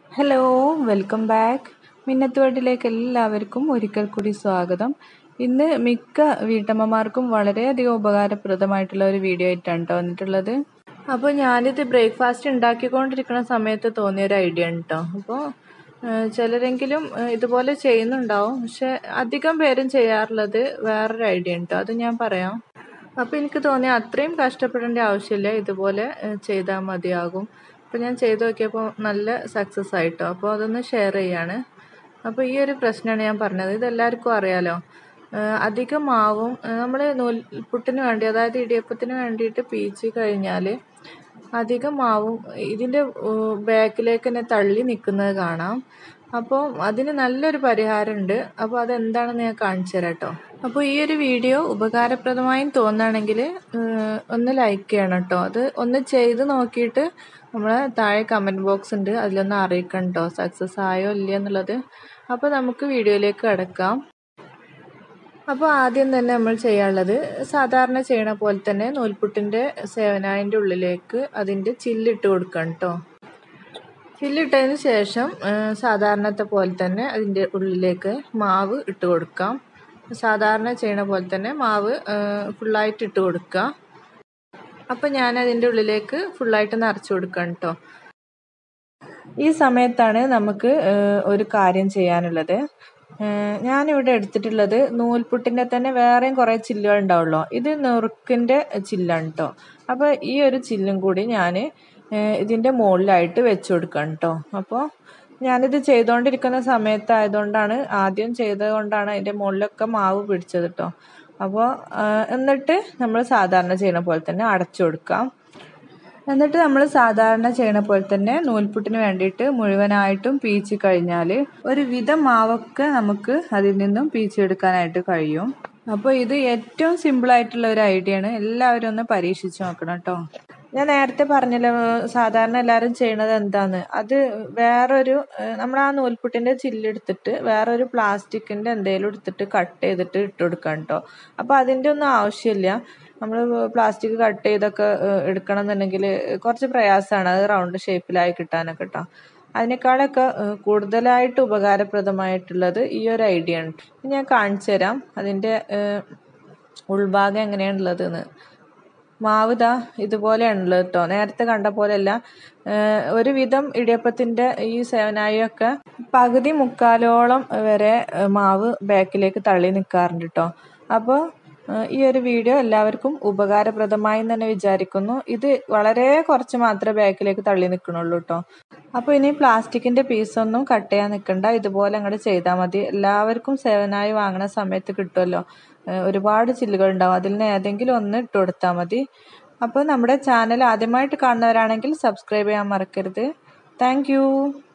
hello welcome back മിന്നത്ത് വീട്ടിലേക്ക് എല്ലാവർക്കും ഒരിക്കൽ കൂടി സ്വാഗതം ഇന്ന് മിക്ക വീട്ടമ്മമാർക്കും വളരെയധികം ഉപകാരപ്രദമായിട്ടുള്ള ഒരു വീഡിയോ ആയിട്ടാണ് കേട്ടോ വന്നിട്ടുള്ളത് അപ്പോൾ ഞാനിത് ബ്രേക്ക്ഫാസ്റ്റ് ഉണ്ടാക്കിക്കൊണ്ടിരിക്കുന്ന സമയത്ത് തോന്നിയ ഒരു ഐഡിയ ആണ് കേട്ടോ അപ്പോൾ ചിലരെങ്കിലും ഏഹ്, ഇതുപോലെ ചെയ്യുന്നുണ്ടാവും പക്ഷെ അധികം പേരും ചെയ്യാറുള്ളത് വേറൊരു ഐഡിയ ഉണ്ട് കേട്ടോ അത് ഞാൻ പറയാം അപ്പോൾ എനിക്ക് തോന്നി അത്രയും കഷ്ടപ്പെടേണ്ട ആവശ്യമില്ല ഇതുപോലെ ചെയ്താൽ മതിയാകും അപ്പോൾ ഞാൻ ചെയ്ത് നോക്കിയപ്പോൾ നല്ല സക്സസ് ആയിട്ടോ അപ്പോൾ അതൊന്ന് ഷെയർ ചെയ്യാണ് അപ്പോൾ ഈ ഒരു പ്രശ്നമാണ് ഞാൻ പറഞ്ഞത് ഇതെല്ലാവർക്കും അറിയാലോ ഏഹ് അധികം മാവും നമ്മൾ നൂൽപുട്ടിന് വേണ്ടി അതായത് ഇടിയപ്പത്തിന് വേണ്ടിയിട്ട് പീച്ച് കഴിഞ്ഞാൽ അധികം മാവും ഇതിൻ്റെ ബാക്കിലേക്ക് തന്നെ തള്ളി നിൽക്കുന്നത് കാണാം അപ്പോൾ അതിന് നല്ലൊരു പരിഹാരമുണ്ട് അപ്പോൾ അതെന്താണെന്ന് ഞാൻ കാണിച്ചു തരാം കേട്ടോ അപ്പോൾ ഈ ഒരു വീഡിയോ ഉപകാരപ്രദമായും തോന്നുകയാണെങ്കിൽ ഒന്ന് ലൈക്ക് ചെയ്യണം കേട്ടോ അത് ഒന്ന് ചെയ്ത് നോക്കിയിട്ട് നമ്മളെ താഴെ കമൻറ്റ് ബോക്സ് ഉണ്ട് അതിലൊന്ന് അറിയിക്കണം കേട്ടോ സക്സസ് ആയോ ഇല്ലയോ എന്നുള്ളത് അപ്പോൾ നമുക്ക് വീഡിയോയിലേക്ക് കിടക്കാം അപ്പോൾ ആദ്യം തന്നെ നമ്മൾ ചെയ്യാനുള്ളത് സാധാരണ ചെയ്യണ പോലെ തന്നെ നൂൽപുട്ടിൻ്റെ സേവനായിൻ്റെ ഉള്ളിലേക്ക് അതിൻ്റെ ചില്ലിട്ട് കൊടുക്കണം കേട്ടോ ചില്ലിട്ടതിന് ശേഷം ആ, സാധാരണത്തെ പോലെ തന്നെ അതിൻ്റെ ഉള്ളിലേക്ക് മാവ് ഇട്ട് കൊടുക്കാം സാധാരണ ചെയ്യണ പോലെ തന്നെ മാവ് ആ, ഫുള്ളായിട്ട് ഇട്ട് കൊടുക്കുക അപ്പം ഞാൻ അതിൻ്റെ ഉള്ളിലേക്ക് ഫുള്ളായിട്ട് നിറച്ച് കൊടുക്കണം കേട്ടോ ഈ സമയത്താണ് നമുക്ക് ഏഹ്, ഒരു കാര്യം ചെയ്യാനുള്ളത് ഏഹ്, ഞാനിവിടെ എടുത്തിട്ടുള്ളത് നൂൽപുട്ടിൻ്റെ തന്നെ വേറെയും കുറേ ചില്ലുകൾ ഉണ്ടാവുള്ളൂ ഇത് നുറുക്കിൻ്റെ ചില്ലാണ് കേട്ടോ അപ്പോൾ ഈ ഒരു ചില്ലും കൂടി ഞാൻ ഇതിൻ്റെ മുകളിലായിട്ട് വെച്ച് കൊടുക്കണം കേട്ടോ അപ്പോൾ ഞാനിത് ചെയ്തുകൊണ്ടിരിക്കുന്ന സമയത്തായതുകൊണ്ടാണ് ആദ്യം ചെയ്തത് കൊണ്ടാണ് അതിൻ്റെ മുകളിലൊക്കെ മാവ് പിടിച്ചത് കേട്ടോ അപ്പോൾ എന്നിട്ട് നമ്മൾ സാധാരണ ചെയ്യണ പോലെ തന്നെ അടച്ചു കൊടുക്കാം എന്നിട്ട് നമ്മൾ സാധാരണ ചെയ്യണ പോലെ തന്നെ നൂൽപുട്ടിന് വേണ്ടിയിട്ട് മുഴുവനായിട്ടും പീച്ച് കഴിഞ്ഞാൽ ഒരു വിധം മാവൊക്കെ നമുക്ക് അതിൽ നിന്നും പീച്ചെടുക്കാനായിട്ട് കഴിയും അപ്പോൾ ഇത് ഏറ്റവും സിമ്പിൾ ആയിട്ടുള്ള ഒരു ഐഡിയ ആണ് എല്ലാവരും ഒന്ന് പരീക്ഷിച്ച് നോക്കണം കേട്ടോ ഞാൻ നേരത്തെ പറഞ്ഞല്ലോ സാധാരണ എല്ലാവരും ചെയ്യണത് എന്താന്ന് അത് വേറൊരു നമ്മൾ ആ നൂൽപുട്ടിൻ്റെ ചില്ലെടുത്തിട്ട് വേറൊരു പ്ലാസ്റ്റിക്കിൻ്റെ എന്തെങ്കിലും എടുത്തിട്ട് കട്ട് ചെയ്തിട്ട് ഇട്ട് കൊടുക്കാം കേട്ടോ അപ്പോൾ അതിൻ്റെ ഒന്നും ആവശ്യമില്ല നമ്മൾ പ്ലാസ്റ്റിക് കട്ട് ചെയ്തൊക്കെ ഏഹ്, എടുക്കണം എന്നുണ്ടെങ്കിൽ കുറച്ച് പ്രയാസമാണ് അത് റൗണ്ട് ഷേപ്പിലായി കിട്ടാനൊക്കെ കേട്ടോ അതിനേക്കാളൊക്കെ ഏഹ്, കൂടുതലായിട്ട് ഉപകാരപ്രദമായിട്ടുള്ളത് ഈ ഒരു ഐഡിയ ആണ് ഇനി ഞാൻ കാണിച്ചു തരാം അതിൻ്റെ ഏഹ്, ഉൾഭാഗം എങ്ങനെയാണുള്ളത് എന്ന് മാവ് ഇതാ ഇതുപോലെയാണുള്ളത് കേട്ടോ നേരത്തെ കണ്ട പോലെയല്ല ഏഹ്, ഒരുവിധം ഇടിയപ്പത്തിൻ്റെ ഈ സേവനായൊക്കെ പകുതി മുക്കാലോളം വരെ ഏഹ്, മാവ് ബാക്കിലേക്ക് തള്ളി നിൽക്കാറുണ്ട് കേട്ടോ അപ്പോൾ ഏഹ്, ഈ ഒരു വീഡിയോ എല്ലാവർക്കും ഉപകാരപ്രദമായി എന്ന് തന്നെ വിചാരിക്കുന്നു ഇത് വളരെ കുറച്ച് മാത്രമേ ബാക്കിലേക്ക് തള്ളി നിൽക്കണുള്ളൂ കേട്ടോ അപ്പോൾ ഇനി പ്ലാസ്റ്റിക്കിൻ്റെ പീസൊന്നും കട്ട് ചെയ്യാൻ നിൽക്കണ്ട ഇതുപോലെ അങ്ങോട്ട് ചെയ്താൽ മതി എല്ലാവർക്കും സേവനായി വാങ്ങണ സമയത്ത് കിട്ടുമല്ലോ ഏഹ് ഒരുപാട് ചില്ലുകൾ ഉണ്ടാവും അതിൽ നിന്ന് ഏതെങ്കിലും ഒന്ന് ഇട്ട് കൊടുത്താൽ മതി അപ്പോൾ നമ്മുടെ ചാനൽ ആദ്യമായിട്ട് കാണുന്നവരാണെങ്കിൽ സബ്സ്ക്രൈബ് ചെയ്യാൻ മറക്കരുത് താങ്ക്